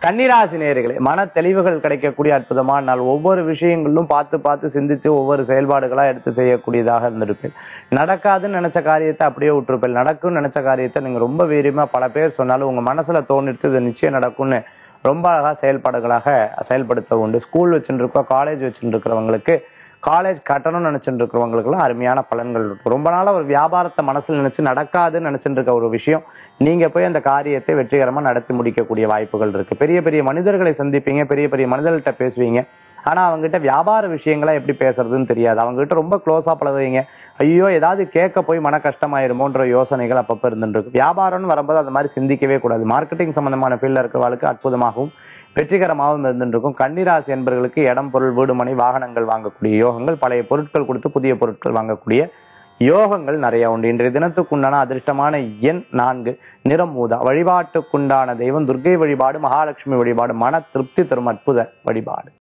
கன்னிராசி நேயர்களே மன தெளிவுகள் கிடைக்கக்கூடிய அற்புதமான நாள் ஒவ்வொரு விஷயங்களிலும் பார்த்து பார்த்து சிந்தித்து ஒவ்வொரு செயல்பாடுகளா எடுத்து செய்யக்கூடியதாக இருந்திருப்பேன் நடக்காதுன்னு நினைச்ச காரியத்தை அப்படியே விட்டுருப்பேன் நடக்கும்னு நினைச்ச காரியத்தை நீங்க ரொம்ப வீரியமா பல பேர் சொன்னாலும் உங்க மனசுல தோணிட்டு இது நிச்சயம் நடக்கும்னு ரொம்ப அழகா செயல்பாடுகளாக செயல்படுத்த உண்டு ஸ்கூல் வச்சுட்டு இருக்கோம் காலேஜ் வச்சுட்டு இருக்கிறவங்களுக்கு காலேஜ் கட்டணும்னு நினைச்சிட்டு இருக்கிறவங்களுக்குலாம் அருமையான பலன்கள் இருக்கும் ரொம்ப நாளா ஒரு வியாபாரத்தை மனசுல நினைச்சு நடக்காதுன்னு நினைச்சிட்டு இருக்க ஒரு விஷயம் நீங்க போய் அந்த காரியத்தை வெற்றிகரமா நடத்தி முடிக்கக்கூடிய வாய்ப்புகள் இருக்கு பெரிய பெரிய மனிதர்களை சந்திப்பீங்க பெரிய பெரிய மனிதர்கள்ட்ட பேசுவீங்க ஆனா அவங்ககிட்ட வியாபார விஷயங்களை எப்படி பேசுறதுன்னு தெரியாது அவங்ககிட்ட ரொம்ப க்ளோஸா பழகுவீங்க ஐயோ ஏதாவது கேட்க போய் மன கஷ்டமாயிருமோன்ற யோசனைகள் அப்பப்ப இருந்துட்டு இருக்கு வியாபாரம்னு வரும்போது அந்த மாதிரி சிந்திக்கவே கூடாது மார்க்கெட்டிங் சம்பந்தமான ஃபீல்ட்ல இருக்கிறவங்களுக்கு அற்புதமாகவும் வெற்றிகரமாகவும் இருந்துட்டு இருக்கும் கன்னிராசி என்பவர்களுக்கு இடம் பொருள் வீடு மனை வாகனங்கள் வாங்கக்கூடிய யோகங்கள் பழைய பொருட்கள் கொடுத்து புதிய பொருட்கள் வாங்கக்கூடிய யோகங்கள் நிறைய உண்டு இன்றைய தினத்துக்குண்டான அதிர்ஷ்டமான எண் நான்கு நிறம் ஊதா வழிபாட்டுக்குண்டான தெய்வம் துர்க்கை வழிபாடு மகாலட்சுமி வழிபாடு மன திருப்தி தரும் அற்புத வழிபாடு